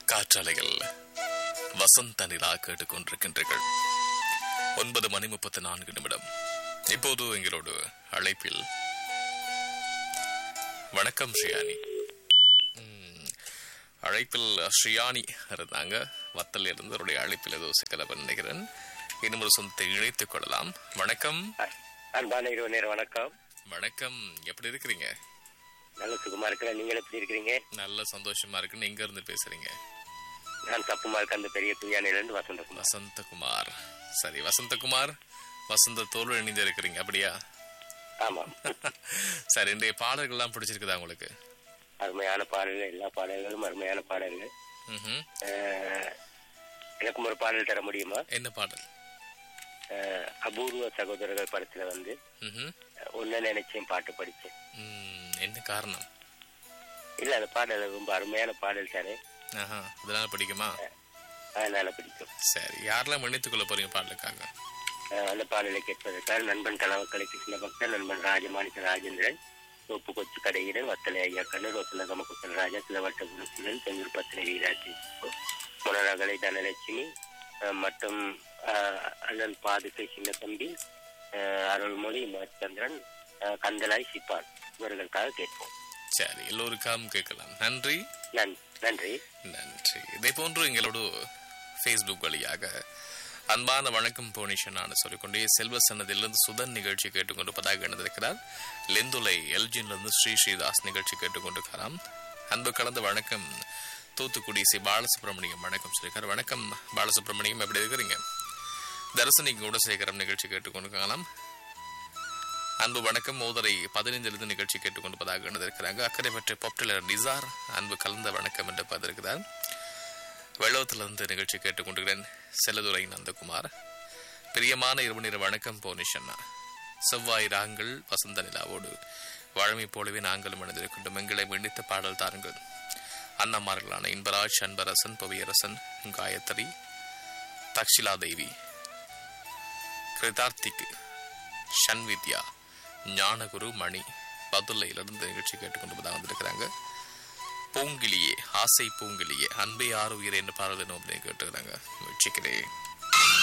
காற்றாலைகள் வசந்த நிலா கேட்டுக்கொண்டிருக்கின்றீர்கள் ஒன்பது மணி முப்பத்தி நான்கு நிமிடம் இப்போது எங்களோடு அழைப்பில் வணக்கம் ஸ்ரீயானி ம், அழைப்பில் ஸ்ரீயானி இருந்தாங்க வத்தல் இருந்து அவருடைய அழைப்பில் ஏதோ சிக்கல நினைக்கிறேன் இன்னும் ஒரு சொந்தத்தை இணைத்துக் கொள்ளலாம் வணக்கம் அன்பான இரவு நேரம் வணக்கம் வணக்கம் எப்படி இருக்கிறீங்க நல்ல சுகமா இருக்கிறேன் நீங்கள் எப்படி இருக்கிறீங்க நல்ல சந்தோஷமா இருக்குன்னு எங்க இருந்து பேசுறீங்க நான் தப்புமா இருக்க அந்த பெரிய குய்யானிலிருந்து வசந்தகுமார் வசந்தகுமார் சரி வசந்தகுமார் வசந்த தோல் இணைந்து இருக்கிறீங்க அப்படியா ஆமாம் சரி இன்றைய பாடல்கள்லாம் பிடிச்சிருக்குதா உங்களுக்கு அருமையான பாடல்கள் எல்லா பாடல்களும் அருமையான பாடல்கள் ம்ஹும். அஹ், எனக்கும் ஒரு பாடல் தர முடியுமா என்ன பாடல் அஹ், அபூர்வ சகோதரர்கள் படத்துல வந்து ம்ஹும். ஒன்ன நினைச்சேன் பாட்டு படிச்சேன் ம், என்ன காரணம் இல்ல அந்த பாடல் ரொம்ப அருமையான பாடல் தானே ஆஹா அதனால பிடிக்குமா அதனால பிடிக்கும் சரி யாரெல்லாம் மன்னித்துக் கொள்ள போறீங்க பாடலுக்காக அஹ், அந்த பாடலை கேட்பதற்காக நண்பன் கலவக்கலை கிருஷ்ண பக்தர் நண்பன் ராஜமாணிக்க ராஜேந்திரன் தோப்பு கொச்சு கடையிடன் வத்தலை ஐயா கண்ணூர் வத்தல கமகுத்தல் ராஜா சிலவட்ட குணசீலன் செங்கூர் பத்திரை வீராட்சி முனரகலை தனலட்சுமி அஹ், மற்றும் அஹ், அண்ணன் பாதுகை சின்ன தம்பி அஹ், அருள்மொழி மச்சந்திரன் அஹ், கந்தலாய் சிப்பான் இவர்களுக்காக கேட்போம் சரி எல்லோருக்காகவும் கேட்கலாம் நன்றி நன் நன்றி நன்றி இதே போன்று எங்களோடு ஃபேஸ்புக் வழியாக அன்பான வணக்கம் போனிஷன் நான் சொல்லிக்கொண்டே செல்வ சன்னதிலிருந்து சுதன் நிகழ்ச்சி கேட்டுக்கொண்டிருப்பதாக இணைந்திருக்கிறார் லெந்துலை எல்ஜின்லிருந்து ஸ்ரீ ஸ்ரீதாஸ் நிகழ்ச்சி கேட்டுக்கொண்டிருக்கிறார் அன்பு கலந்த வணக்கம் தூத்துக்குடி சி பாலசுப்ரமணியம் வணக்கம் சொல்லியிருக்கார் வணக்கம் பாலசுப்ரமணியம் எப்படி இருக்கிறீங்க தரிசனி குணசேகரம் நிகழ்ச்சி கேட்டுக்கொண்டிருக்கலாம் அன்பு வணக்கம் மோதரை பதினைஞ்சிலிருந்து நிகழ்ச்சி கேட்டுக்கொண்டிருப்பதாக இணைந்திருக்கிறாங்க அக்கறை பற்றி பாப்புலர் நிசார் அன்பு கலந்த வணக்கம் என்று பார்த்திருக்கிறார் வெள்ளத்திலிருந்து நிகழ்ச்சி கேட்டுக்கொண்டிருக்கிறேன் செல்லதுரை நந்தகுமார் பிரியமான இரவு நேர வணக்கம் போனிஷன்னா செவ்வாய் ராங்கள் வசந்த நிலாவோடு வழமை போலவே நாங்களும் இணைந்திருக்கின்றோம் எங்களை வெண்ணித்த பாடல் தாருங்கள் அண்ணாமார்களான இன்பராஜ் அன்பரசன் புவியரசன் காயத்ரி தக்ஷிலா தேவி கிருதார்த்திக் ஷன்வித்யா ஞானகுரு மணி பதுல்லையிலிருந்து நிகழ்ச்சி கேட்டுக்கொண்டு வந்திருக்கிறாங்க பூங்கிலியே ஆசை பூங்கிலியே அன்பே ஆறு உயிர் என்ற பாடல் என்ன கேட்டுக்கிறாங்க முயற்சிக்கிறேன்